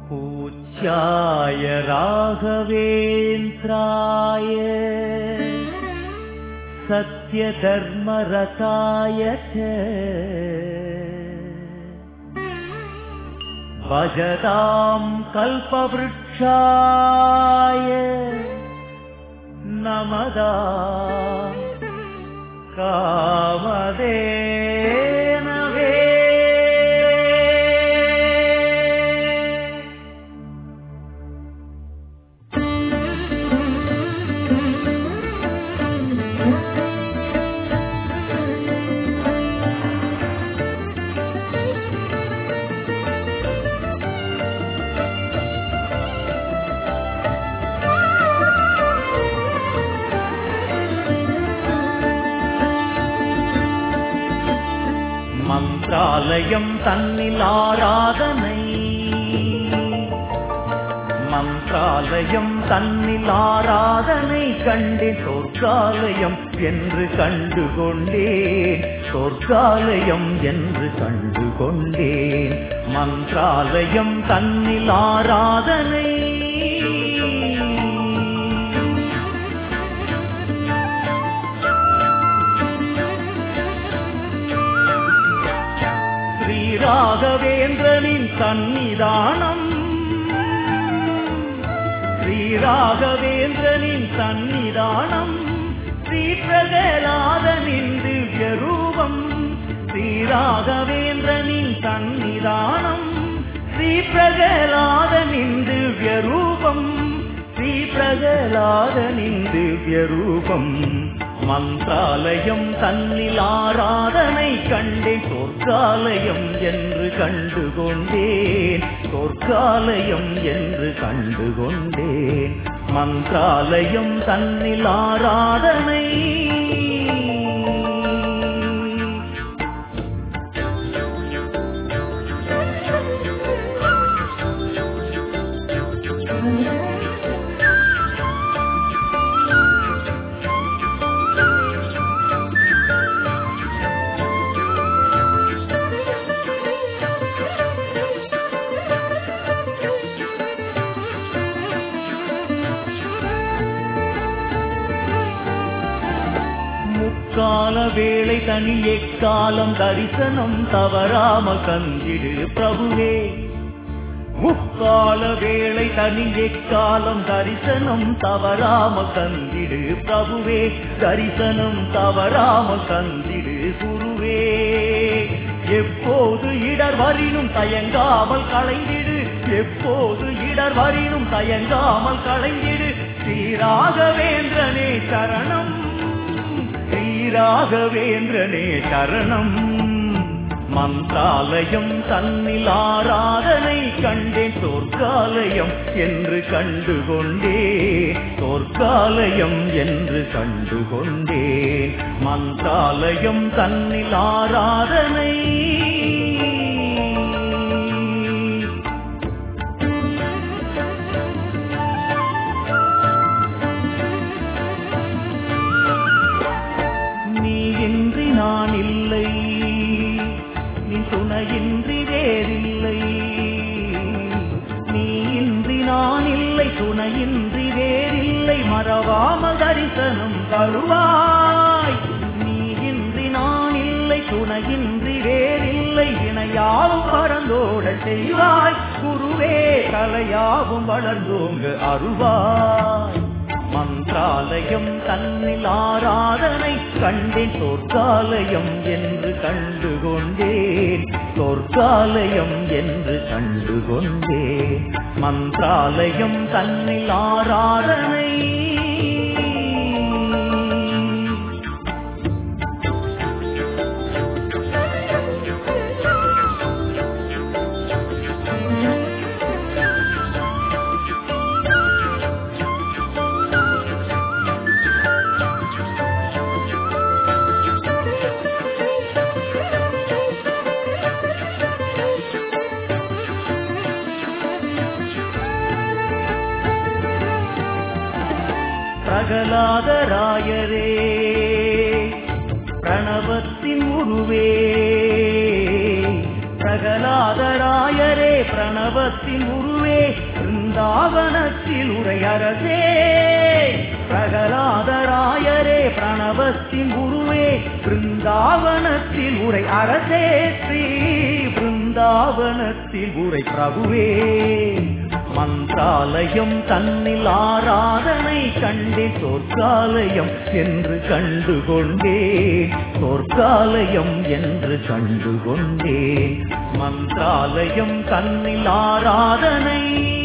पूज्याय राघवेन्द्राय सत्यधर्मरताय च भजताम् कल्पवृक्षाय नमदा कामधेनवे மந்திராலயம் தன்னில் ஆராதனை மந்திராலயம் தன்னில் ஆராதனை கண்டே சொர்க்காலயம் என்று கண்டு கொண்டேன் சொர்க்காலயம் என்று கண்டு கொண்டேன் மந்திராலயம் தன்னில் ஆராதனை ஸ்ரீராகவேந்திரனின் சந்நிதானம் ஸ்ரீராகவேந்திரனின் சந்நிதானம் ஸ்ரீ பிரகலாதனின் திவ்ய ரூபம் ஸ்ரீராகவேந்திரனின் சந்நிதானம் ஸ்ரீ பிரகலாதனின் திவ்ய ரூபம் ஸ்ரீ பிரகலாதனின் திவ்ய ரூபம் மந்திராலயம் தன்னில் ஆராதனை கண்டே சொர்க்காலயம் என்று கண்டு கொண்டேன் சொர்க்காலயம் என்று கண்டு கொண்டேன் மந்திராலயம் தன்னில் ஆராதனை முக்கால வேளை தனி எக்காலம் தரிசனம் தவறாம கந்திடு பிரபுவே முக்கால வேளை தனி எக்காலம் தரிசனம் தவறாம கந்திடு பிரபுவே தரிசனம் தவறாம கந்திடு குருவே எப்போது இடர் வரினும் தயங்காமல் களைந்திடு எப்போது இடர் வரினும் தயங்காமல் களைந்திடு ஸ்ரீராகவேந்திரனே சரணம் ஸ்ரீராகவேந்திரனே சரணம் மந்திராலயம் தன்னில் ஆராதனை கண்டேன் சொர்க்காலயம் என்று கண்டு கொண்டேன் சொர்க்காலயம் என்று கண்டு கொண்டேன் மந்திராலயம் தன்னில் ஆராதனை நீ இன்றி நான் இல்லை நீ துணையின்றி வேறில்லை நீ இன்றி நான் இல்லை துணையின்றி வேறில்லை மறவாமல் தரிசனம் தருவாய் நீ இன்றி நான் இல்லை துணையின்றி வேறில்லை இணையாவும் பறந்தோட செய்வாய் குருவே கலையாவும் வளர்ந்தோங்கு அருவாய் மந்திராலயம் தன்னில் ஆராதனை கண்டேன் சொர்க்காலயம் என்று கண்டு கொண்டேன் சொர்க்காலயம் என்று கண்டு கொண்டேன் மந்திராலயம் தன்னில் ஆராதனை பிரகலாதராயரே பிரணவத்தின் உருவே பிரகலாதராயரே ராயரே பிரணவத்தின் உருவே பிருந்தாவனத்தில் உரையரசே பிரகலாதராயரே பிரணவத்தின் உருவே பிருந்தாவனத்தில் உரை அரசே ஸ்ரீ பிருந்தாவனத்தில் உரை பிரபுவே மந்திராலயம் தன்னில் ஆராதனை கண்டே சொற்காலயம் என்று கண்டு கொண்டேன் சொற்காலயம் என்று கண்டு கொண்டேன் மந்திராலயம் தன்னில் ஆராதனை